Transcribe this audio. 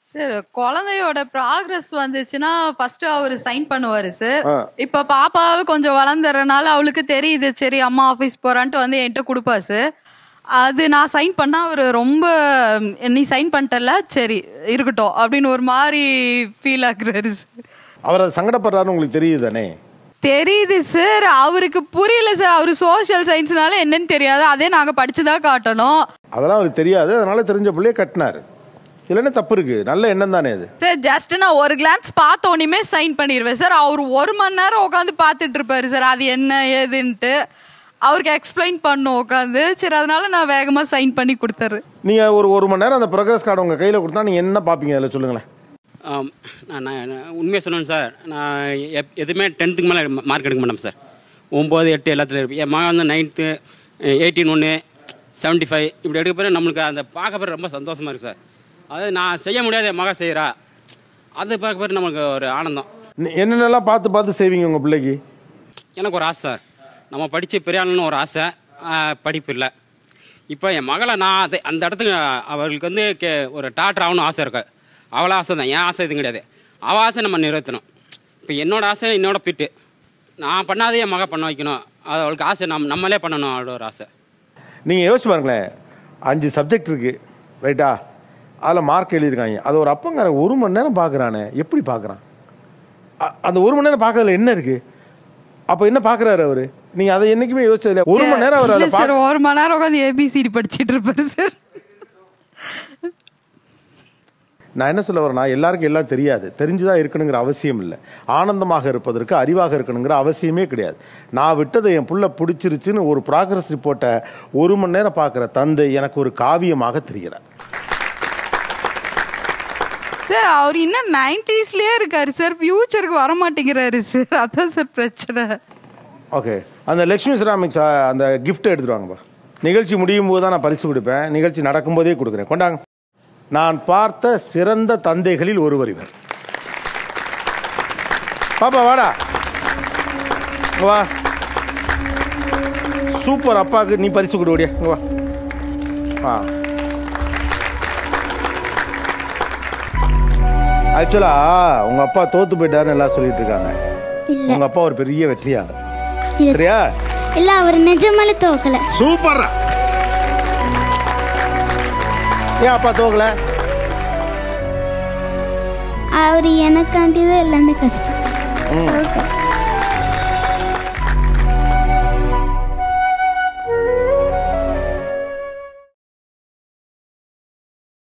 Sir குழந்தையோட progress வந்துச்சுன்னா first அவரு சைன் பண்ணுவாரு சார் ஆ. இப்ப பாப்பாவை கொஞ்சம் வளர்ந்துறனால அவளுக்கு தெரியுது சரி அம்மா ஆபீஸ் போறான்ட்டு வந்து என்கிட்ட கொடுப்பா சார் அது நான் சைன் பண்ணா அவரு ரொம்ப ம், நீ சைன் பண்ணிட்டல சரி இருக்கட்டும் அப்படின்னு ஒரு மாதிரி ஃபீல் ஆகுறாரு சார் அவர் அது சங்கடப்படுறாருன்னு உங்களுக்கு தெரியுது தானே தெரியுது சார் அவருக்கு புரியல சார் அவரு சோஷியல் சயின்ஸ்னால என்னன்னு தெரியாது அதே நாங்க படிச்சுதான் காட்டணும் அதெல்லாம் அவருக்கு தெரியாது அதனால தெரிஞ்ச பிள்ளைய கட்டினாரு இல்லைன்னா தப்பு இருக்கு நல்ல எண்ணம் தானே அது சார் ஜஸ்ட் நான் ஒரு கிளான்ஸ் பார்த்த உடனே சைன் பண்ணிடுவேன் சார் அவர் ஒரு மணி நேரம் உட்காந்து பார்த்துட்டு இருப்பாரு சார் அது என்ன ஏதுன்ட்டு அவருக்கு எக்ஸ்பிளைன் பண்ணும் உட்காந்து சரி அதனால நான் வேகமா சைன் பண்ணி கொடுத்தாரு நீங்க ஒரு ஒரு மணி நேரம் அந்த ப்ரோக்ரஸ் கார்டு உங்க கையில கொடுத்தா நீங்க என்ன பாப்பீங்க அதில் சொல்லுங்களேன் ஆம், நான் நான் உண்மையாக சொன்னேன் சார் நான் எப் எதுவுமே டென்த்துக்கு மேலே மார்க் எடுக்க மாட்டேன் சார் ஒம்பது எட்டு எல்லாத்துலையும் இருப்பேன் என் மகன் வந்து நைன்த்து எயிட்டீன் ஒன்று செவன்ட்டி ஃபைவ் இப்படி எடுக்க பிறகு நம்மளுக்கு அந்த பார்க்க பிறகு ரொம்ப சந்தோஷமாக இருக்குது சார் அதாவது நான் செய்ய முடியாத என் மகன் செய்கிறா அது பார்க்க பிறகு நம்மளுக்கு ஒரு ஆனந்தம் நீ- என்னென்னலாம் பார்த்து பார்த்து செய்வீங்க உங்க பிள்ளைக்கு எனக்கு ஒரு ஆசை சார் நம்ம படித்து பெரிய ஆளுன்னு ஒரு ஆசை ஆ, படிப்பு இல்லை இப்போ என் மகளை நான் அது அந்த இடத்துக்கு அவர்களுக்கு வந்து கே ஒரு டாக்டர் ஆகணும் ஆசை இருக்கு அவளை ஆசை தான் என் ஆசை எதுவும் கிடையாது அவள் ஆசை நம்ம நிறைவேற்றணும் இப்போ என்னோட ஆசை என்னோட பிட்டு நான் பண்ணாதே என் மக பண்ண வைக்கணும் அது அவளுக்கு ஆசை நம் நம்மளே பண்ணணும் அவளோட ஒரு ஆசை நீங்க யோசிச்சு பாருங்களேன் அஞ்சு சப்ஜெக்ட் இருக்கு ரைட்டா அதில் மார்க் எழுதியிருக்காங்க அது ஒரு அப்பங்கார ஒரு மணி நேரம் பார்க்குறானே எப்படி பார்க்குறான் அந்த ஒரு மணி நேரம் பார்க்கறதுல என்ன இருக்கு அப்போ என்ன பார்க்குறாரு அவரு நீங்க அதை என்னைக்குமே யோசிச்சது இல்லையா ஒரு மணி நேரம் அவர் இல்ல அதை சார் பார்க்க ஒரு மணி நேரம் உட்காந்து ஏபிசிடி படிச்சிட்டு இருப்பாரு சார் நான் என்ன சொல்ல வரேன்னா எல்லாருக்கும் எல்லாம் தெரியாது தெரிஞ்சுதான் இருக்கணுங்கிற அவசியம் இல்லை ஆனந்தமாக இருப்பதற்கு அறிவாக இருக்கணுங்கிற அவசியமே கிடையாது நான் விட்டதை என் புள்ள பிடிச்சிருச்சுன்னு ஒரு ப்ராக்ரஸ் ரிப்போர்ட்டை ஒரு மணி நேரம் பார்க்குற தந்தை எனக்கு ஒரு காவியமாக தெரிகிறார் சார் அவர் இன்னும் நைன்டிஸ்லயே இருக்காரு சார் ஃபியூச்சருக்கு வர மாட்டேங்கிறாரு சார் அதான் சார் பிரச்சனை ஓகே அந்த லக்ஷ்மி சிராமிக்ஸ் அந்த கிஃப்ட் எடுத்துட்டு வாங்கப்பா நிகழ்ச்சி முடியும் போது தான் நான் பரிசு கொடுப்பேன் நிகழ்ச்சி நடக்கும்போதே கொடுக்குறேன் கொண்டாங்க நான் பார்த்த சிறந்த தந்தைகளில் ஒருவர் இவர் பாப்பா வாடா இங்க வா சூப்பர் அப்பாவுக்கு நீ பரிசு கொடு ஓடியா இங்க வா ஆ ஆக்சுவலா உங்க அப்பா தோத்து போயிட்டாருன்னு எல்லாம் சொல்லிட்டு இருக்காங்க இல்ல உங்க அப்பா ஒரு பெரிய வெற்றியாளர் இல்ல. சரியா இல்ல அவர் நிஜமாலே தோக்கல சூப்பர் ஏன் அப்பா தோக்கல அவர் எனக்காண்டி தான் எல்லாமே கஷ்டம் தோக்கல